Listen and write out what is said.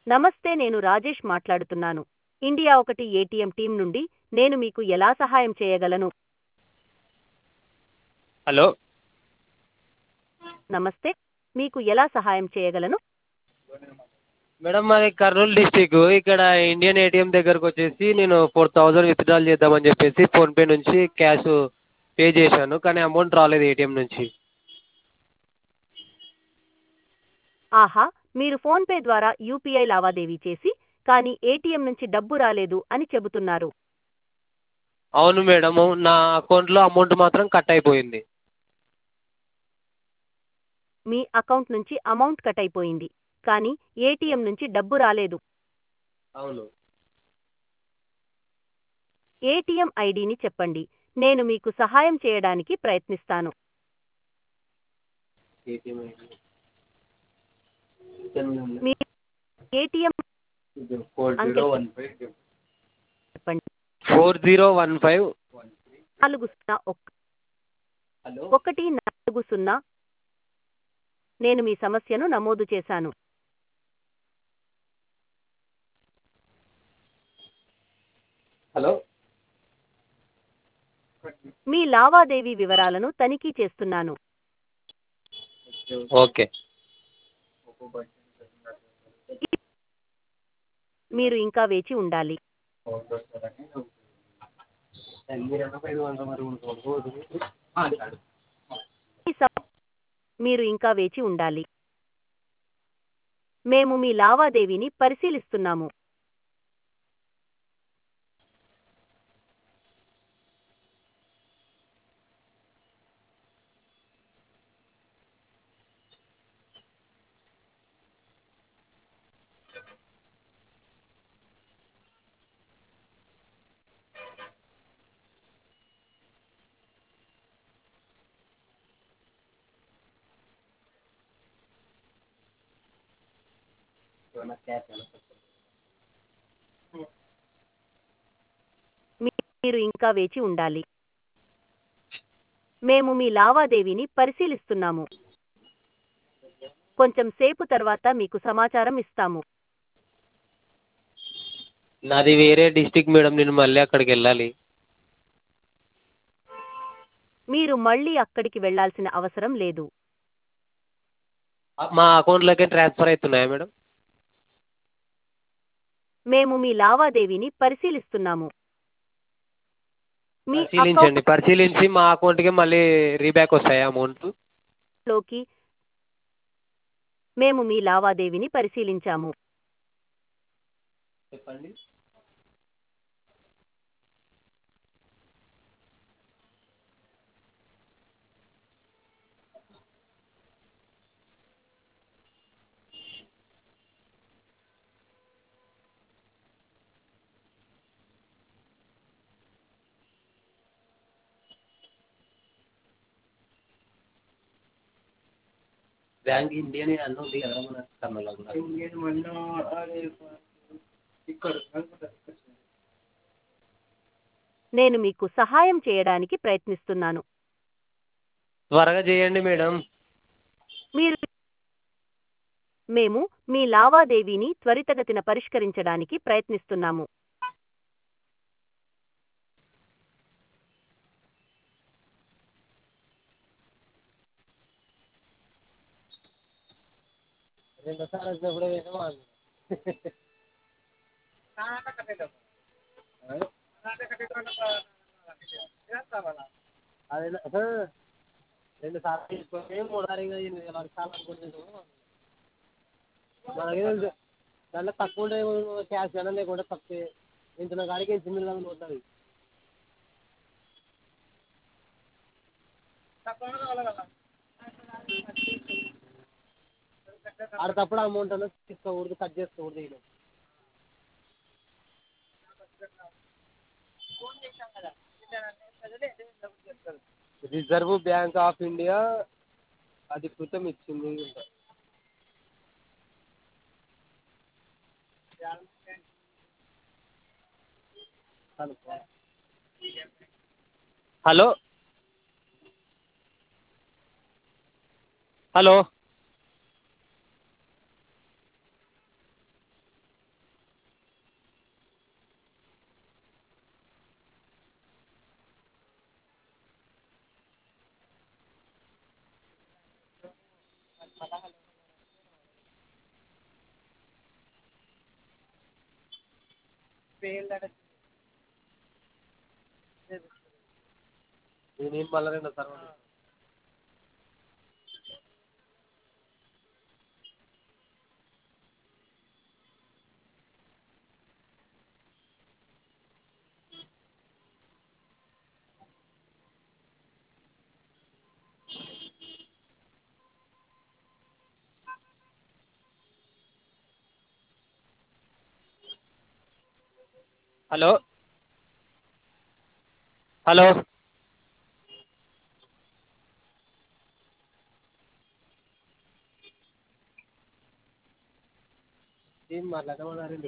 నమస్తే నేను రాజేష్ మాట్లాడుతున్నాను ఇండియా ఒకటి ఏటీఎం టీం నుండి నేను మీకు ఎలా సహాయం చేయగలను హలో నమస్తే మీకు ఎలా సహాయం చేయగలను మేడం మాది కర్నూలు డిస్టిక్ ఇక్కడ ఇండియన్ ఏటీఎం దగ్గరకు వచ్చేసి నేను ఫోర్ థౌజండ్ విత్డ్రాల్ చేద్దామని చెప్పేసి ఫోన్పే నుంచి క్యాష్ పే చేశాను కానీ అమౌంట్ రాలేదు ఏటీఎం నుంచి ఆహా మీరు ఫోన్పే ద్వారా యూపీఐ లావాదేవీ చేసి కానీ ఏటీఎం నుంచి డబ్బు రాలేదు అని చెబుతున్నారు అవును మేడం నా అకౌంట్లో అమౌంట్ మాత్రం కట్ అయిపోయింది మీ అకౌంట్ నుంచి అమౌంట్ కట్ అయిపోయింది కానీ ఏటీఎం నుంచి డబ్బు రాలేదు అవును ఏటీఎం ఐడిని చెప్పండి నేను మీకు సహాయం చేయడానికి ప్రయత్నిస్తాను ఏటీఎం మీ ATM four zero one five చెప్పండి ఫోర్ జీరో వన్ ఫైవ్ నాలుగు సున్నా ఒక్క హలో ఒకటి నాలుగు సున్నా నేను మీ సమస్యను నమోదు చేశాను హలో మీ లావాదేవీ వివరాలను తనిఖీ చేస్తున్నాను ఓకే మీరు ఇంకా వేచి ఉండాలి ఈ సమ- మీరు ఇంకా వేచి ఉండాలి మేము మీ లావాదేవీని పరిశీలిస్తున్నాము మీ- మీరు ఇంకా వేచి ఉండాలి మేము మీ లావాదేవీని పరిశీలిస్తున్నాము కొంచెం సేపు తర్వాత మీకు సమాచారం ఇస్తాము నాది వేరే డిస్టిక్ మేడం నేను మళ్ళీ అక్కడికి వెళ్ళాలి మీరు మళ్ళీ అక్కడికి వెళ్ళాల్సిన అవసరం లేదు మా అకౌంట్లోకి ట్రాన్స్ఫర్ అవుతున్నాయా మేడం మేము మీ లావాదేవీని పరిశీలిస్తున్నాము మీ పరిశీలించండి పరిశీలించి మా అకౌంట్కి మళ్ళీ రీబ్యాక్ వస్తాయా అమౌంట్ అకౌంట్లోకి మేము మీ లావాదేవీని పరిశీలించాము చెప్పండి బ్యాంక్ ఇండియన్ అన్న ఉంది కదా మన కర్నూలు కూడా నేను మీకు సహాయం చేయడానికి ప్రయత్నిస్తున్నాను త్వరగా చేయండి మేడం మీరు మేము మీ లావాదేవీని త్వరితగతిన పరిష్కరించడానికి ప్రయత్నిస్తున్నాము రెండోసారి వచ్చినప్పుడు ఏమో అన్నా. అదే ఆ, రెండు సార్లు తీసుకొని మూడారు ఇంకా ఎనిమిది వేల సార్లు అనుకుంటున్నాను మనకి తెలుసు దాంట్లో తక్కువ ఉంటే క్యాష్ అయినా లేకుంటే తక్కువ ఇంత కాడికి ఎనిమిది వందలు ఉంటుంది ఆడ తప్పుడు అమౌంట్ అన్నది తీసుకోకూడదు కట్ చేసుకోకూడదు వీళ్ళు రిజర్వ్ బ్యాంక్ ఆఫ్ ఇండియా అధికృతం ఇచ్చింది హలో హలో నేను మళ్ళీ రెండో సార్ హలో హలో ఏం మాట్లాడమన్నారండి